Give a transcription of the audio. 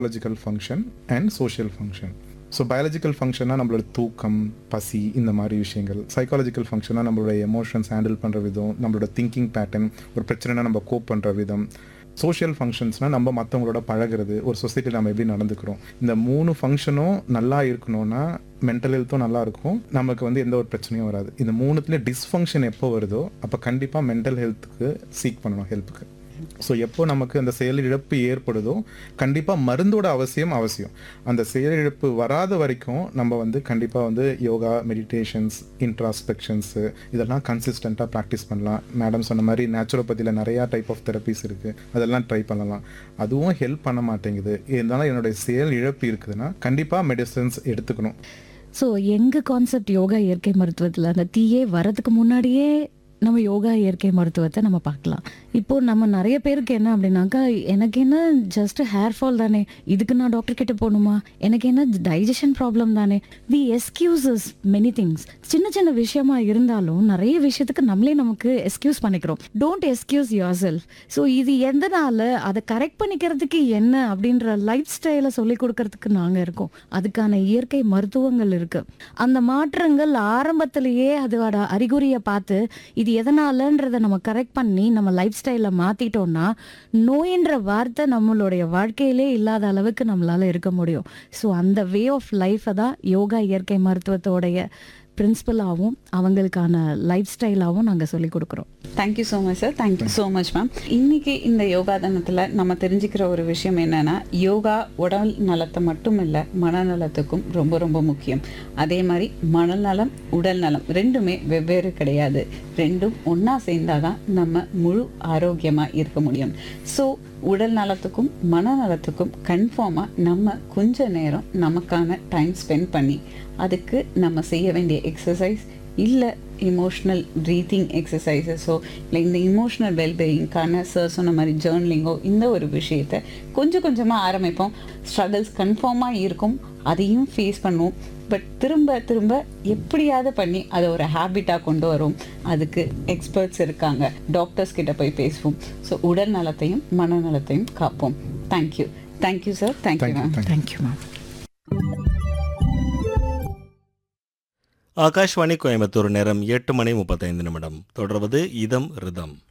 biological function and social function so biological ஃபங்க்ஷனாக நம்மளோட தூக்கம் பசி இந்த மாதிரி விஷயங்கள் சைக்காலஜிக்கல் ஃபங்க்ஷனாக நம்மளோட எமோஷன்ஸ் ஹேண்டில் பண்ணுற விதம் நம்மளோட திங்கிங் பேட்டர்ன் ஒரு பிரச்சனைனா நம்ம கோப் பண்ணுற விதம் சோஷியல் ஃபங்க்ஷன்ஸ்னால் நம்ம மற்றவங்களோட பழகிறது ஒரு சொசைட்டியில் நம்ம எப்படி நடந்துக்கிறோம் இந்த மூணு ஃபங்க்ஷனும் நல்லா இருக்கணும்னா மென்டல் ஹெல்த்தும் நல்லா இருக்கும் நமக்கு வந்து எந்த ஒரு பிரச்சனையும் வராது இந்த மூணுத்துலேயே டிஸ்ஃபங்க்ஷன் எப்போ வருதோ அப்போ கண்டிப்பாக மென்டல் ஹெல்த்துக்கு சீக் பண்ணணும் ஹெல்ப்புக்கு ஸோ எப்போ நமக்கு அந்த செயலிழப்பு ஏற்படுதோ கண்டிப்பாக மருந்தோட அவசியம் அவசியம் அந்த செயலிழப்பு வராத வரைக்கும் நம்ம வந்து கண்டிப்பாக வந்து யோகா மெடிடேஷன்ஸ் இன்ட்ராஸ்பெக்ஷன்ஸு இதெல்லாம் கன்சிஸ்டண்ட்டாக ப்ராக்டிஸ் பண்ணலாம் மேடம் சொன்ன மாதிரி நேச்சுரோபதியில் நிறையா டைப் ஆஃப் தெரப்பிஸ் இருக்குது அதெல்லாம் ட்ரை பண்ணலாம் அதுவும் ஹெல்ப் பண்ண மாட்டேங்குது இருந்தாலும் என்னுடைய செயல் இழப்பு இருக்குதுன்னா கண்டிப்பாக மெடிசன்ஸ் எடுத்துக்கணும் ஸோ எங்க கான்செப்ட் யோகா இயற்கை மருத்துவத்தில் அந்த தீயே வரதுக்கு முன்னாடியே நம்ம யோகா இயற்கை மருத்துவத்தை நம்ம பார்க்கலாம் இப்போ நம்ம நிறைய பேருக்கு என்ன அப்படின்னாக்கா எனக்கு என்ன ஜஸ்ட் ஹேர் ஃபால் தானே இதுக்கு நான் டாக்டர் கிட்ட போகணுமா எனக்கு என்ன டைஜஷன் ப்ராப்ளம் தானே வி எஸ்கியூசஸ் மெனி திங்ஸ் சின்ன சின்ன விஷயமா இருந்தாலும் நிறைய விஷயத்துக்கு நம்மளே நமக்கு எஸ்கியூஸ் பண்ணிக்கிறோம் don't excuse yourself so இது எதனால அதை கரெக்ட் பண்ணிக்கிறதுக்கு என்ன அப்படின்ற லைஃப் ஸ்டைலை சொல்லி கொடுக்கறதுக்கு நாங்கள் இருக்கோம் அதுக்கான இயற்கை மருத்துவங்கள் இருக்கு அந்த மாற்றங்கள் ஆரம்பத்திலேயே அதோட அறிகுறியை பார்த்து இது எதனாலன்றதை நம்ம கரெக்ட் பண்ணி நம்ம லைஃப் ஸ்டைலை மாத்திட்டோம்னா நோயின்ற வார்த்தை நம்மளுடைய வாழ்க்கையிலே இல்லாத அளவுக்கு நம்மளால இருக்க முடியும் ஸோ அந்த வே ஆஃப் லைஃப்பை தான் யோகா இயற்கை மருத்துவத்தோடைய பிரின்சிபலாகவும் அவங்களுக்கான லைஃப் ஸ்டைலாகவும் நாங்கள் சொல்லிக் கொடுக்குறோம் thank you so much sir thank you so much ma'am இன்னைக்கு இந்த யோகா தினத்தில் நம்ம தெரிஞ்சுக்கிற ஒரு விஷயம் என்னன்னா யோகா உடல் நலத்தை மட்டும் இல்லை மனநலத்துக்கும் ரொம்ப ரொம்ப முக்கியம் அதே மாதிரி மனநலம் உடல் நலம் ரெண்டுமே வெவ்வேறு கிடையாது ரெண்டும் ஒன்றா சேர்ந்தாதான் நம்ம முழு ஆரோக்கியமாக இருக்க முடியும் ஸோ உடல் நலத்துக்கும் மனநலத்துக்கும் கன்ஃபார்மாக நம்ம கொஞ்ச நேரம் நமக்கான டைம் ஸ்பெண்ட் பண்ணி அதுக்கு நம்ம செய்ய வேண்டிய எக்ஸசைஸ் இல்லை இமோஷ்னல் ப்ரீத்திங் எக்ஸசைசஸோ இல்லை இந்த இமோஷ்னல் வெல்பீயிங்க்கான சார் சொன்ன மாதிரி ஜேர்னலிங்கோ இந்த ஒரு விஷயத்தை கொஞ்சம் கொஞ்சமாக ஆரம்பிப்போம் ஸ்ட்ரகிள்ஸ் கன்ஃபார்மாக இருக்கும் அதையும் ஃபேஸ் பண்ணுவோம் பட் திரும்ப திரும்ப எப்படியாவது பண்ணி அதை ஒரு ஹேபிட்டாக கொண்டு வரும் அதுக்கு எக்ஸ்பர்ட்ஸ் இருக்காங்க டாக்டர்ஸ் கிட்ட போய் பேசுவோம் ஸோ உடல் நலத்தையும் மனநலத்தையும் காப்போம் thank you thank you sir thank you thank you ma'am thank you thank you ma'am Akashvani Coimbatore நேரம் எட்டு மணி முப்பத்தைந்து நிமிடம் தொடர்வது இதம் ரிதம்